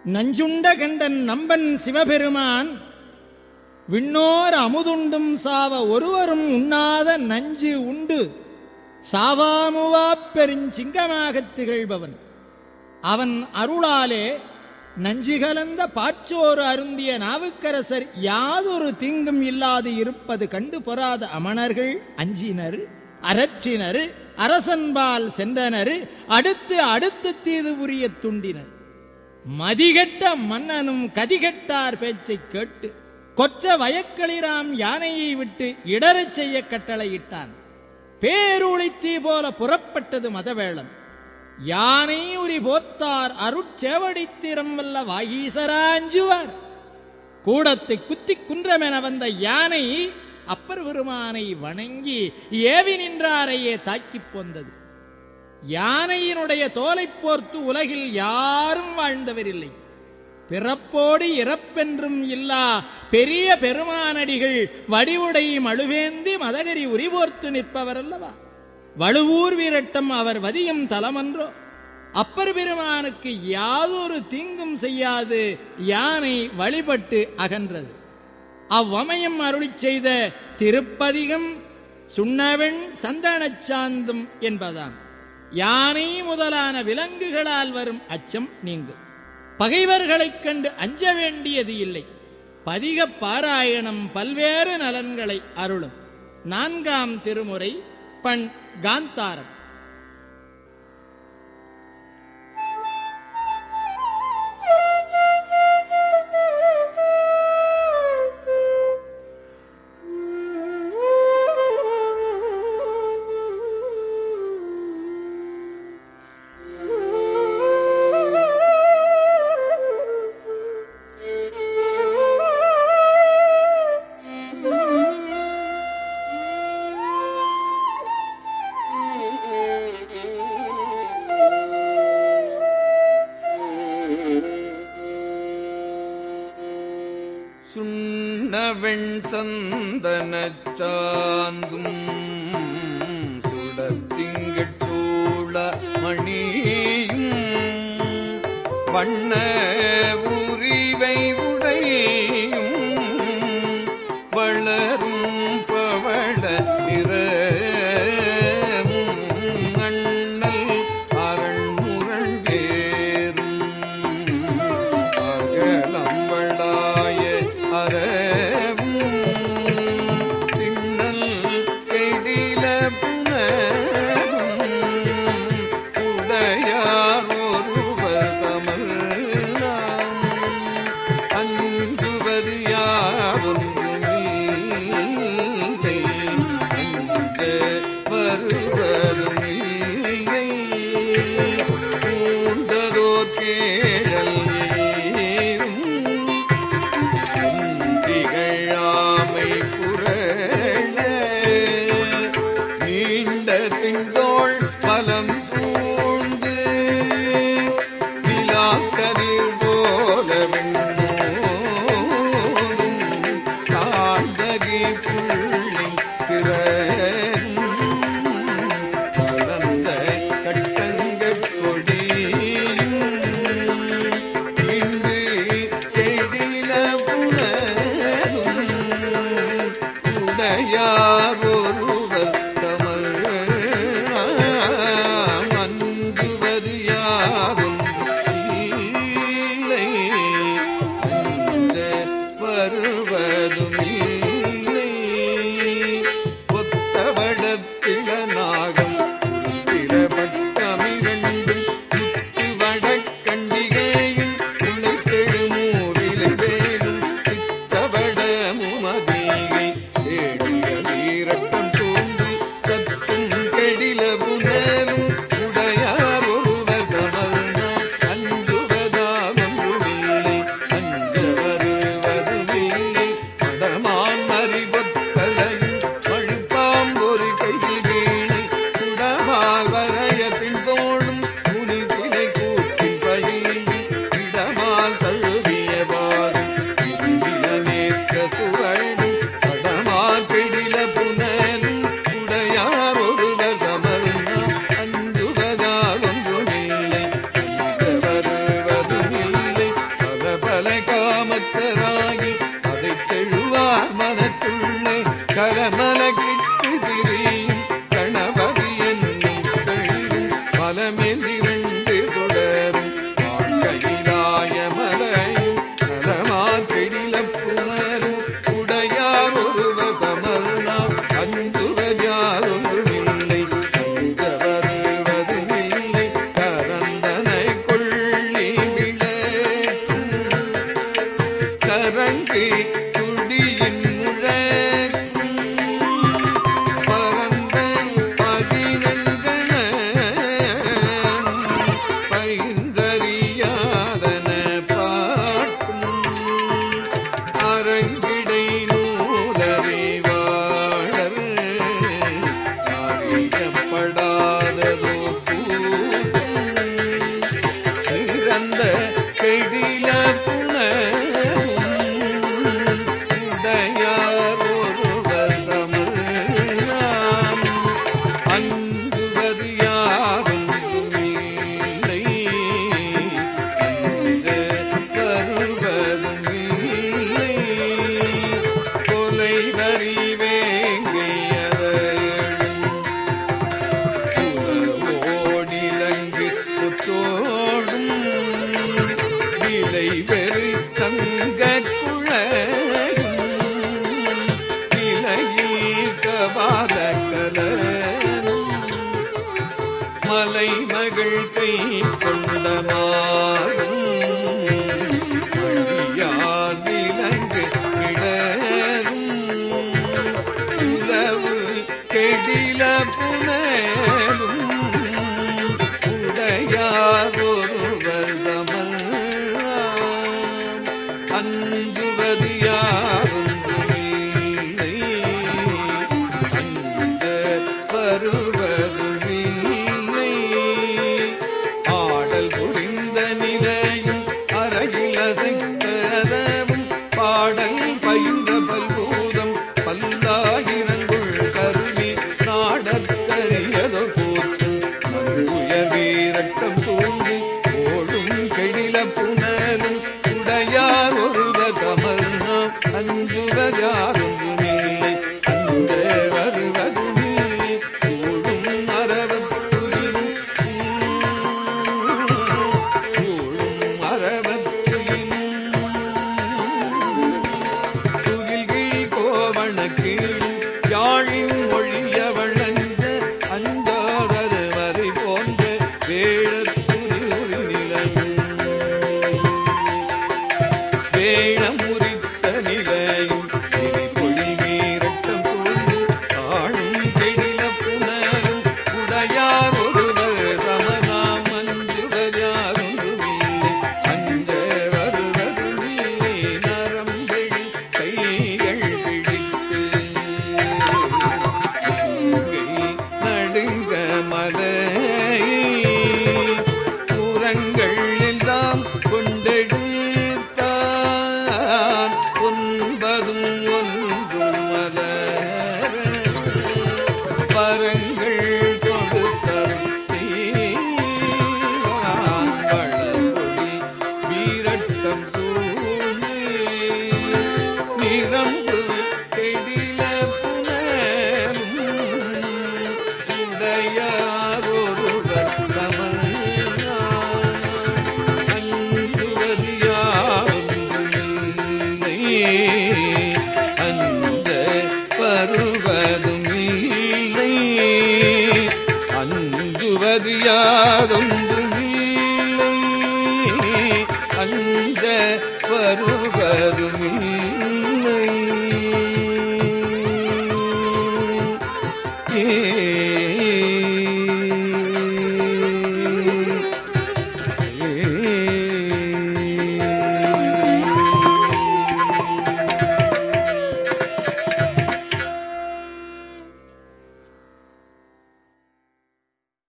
நஞ்சுண்ட கண்டன் நம்பன் சிவபெருமான் விண்ணோர் அமுதுண்டும் சாவ ஒருவரும் உண்ணாத நஞ்சு உண்டு சாவாமுவாப் பெருஞ்சிங்கமாகத் திகழ்பவன் அவன் அருளாலே நஞ்சு கலந்த பாச்சோறு அருந்திய நாவுக்கரசர் யாதொரு தீங்கும் இல்லாது இருப்பது கண்டு பொறாத அமணர்கள் அஞ்சினர் அரற்றினர் அரசன்பால் சென்றனர் அடுத்து அடுத்து தீது புரிய துண்டினர் மதிகெட்ட மன்னனும் கதிகெட்டார் பேச்சைக் கேட்டு கொற்ற வயக்களிராம் யானையை விட்டு இடறச் செய்ய கட்டளையிட்டான் பேருளித்தீ போல புறப்பட்டது மதவேளம் யானை உரி போர்த்தார் அருட்சேவடித்திரம் வல்ல வாகீசராஞ்சுவார் கூடத்தை குத்தி குன்றமென வந்த யானை அப்பர் பெருமானை வணங்கி ஏவி நின்றாரையே தாக்கிப் போந்தது யானையினுடைய தோலைப் போர்த்து உலகில் யாரும் வாழ்ந்தவரில்லை பிறப்போடு இறப்பென்றும் இல்லா பெரிய பெருமானடிகள் வடிவுடை மழுவேந்தி மதகரி உரிபோர்த்து நிற்பவர் அல்லவா வழுவூர் வீரட்டம் அவர் வதியும் தலமன்றோ அப்பர் பெருமானுக்கு யாதொரு தீங்கும் செய்யாது யானை வழிபட்டு அகன்றது அவ்வமயம் அருளிச் செய்த திருப்பதிகம் சுண்ணவெண் சந்தனச் சாந்தும் என்பதாம் யானை முதலான விலங்குகளால் வரும் அச்சம் நீங்கும் பகைவர்களைக் கண்டு அஞ்ச வேண்டியது இல்லை பதிக பாராயணம் பல்வேறு நலன்களை அருளும் நான்காம் திருமுறை பண் காந்தாரம் சுண்ணவெண் சந்தனச் சாந்தும் சுடத்திங்கட் சூழ மணியும் வண்ண உரிவை உடையும் வளரும் பவள நிறமும் அண்ணல் அரண்முரண்டேறும் அகலம்பளாய அறவும் திண்ணல் கெடில புனரும் உடையார் ஒருவர் தமல்லாம் இலை வெறி சங்க குழையும் இலையில் கபால மலை மகள் கை கொண்ட மாறும் வழியால் விலங்கு கிடரும் உலவு கெடில புனரும் உடையார் ஒருவர் தமர்வாம். அஞ்சுவது யாரொன்றுமில்லை அஞ்ச வருவதுமில்லை ஆடல் புரிந்த நிலையும் அறையில் அசைக்கதவும் பாடல் பயின்ற பல்பூதம் பல்லாயிரங்குள் கருவி நாடற்கரியதோ போற்றும் நங்குயர் வீரட்டம் சூழ்ந்து ஓடும் கெடில புனலும் உடையார் ஒருவர் கமர்ணம் அஞ்சுவதாரொன்றுமில்லை அஞ்ச வருவதுமில்லை சூழும் மரபத்துயிலும் சூழும் மரபத்துயிலும் துகில்கிழி கோவணக்கு யாழின் மொழிய வழங்க அஞ்சாதரு வரை போன்ற வேழத்துரி உரி நிலையும் வேழம் உரித்த நிலையும் பொடி வீரட்டம் சூழ்ந்து ஆளும் கெடில புனரும் உடையார் ஒருவர் தமனாம் அஞ்சுவதாரொன்றுமில்லை அஞ்ச வருவதுமில்லை நரம்பெழி கைகள் பிடித்து நடுங்க மலை புறங்கள் எல்லாம் கொண்டெடுத்தான் ஒன்பதும் ஒன்றும் மலர் பரங்கள் கொடுத்தரும் செய்வான் வளர்பொழி வீரட்டம் சூழ்ந்து நிரம்பு கெடில புனரும் உடையார் ஒருவர் கமழ்நாள் அஞ்சுவது யாரொன்றுமில்லை அந்த பருவதும் இல்லை அஞ்சுவது யாதொன்றும்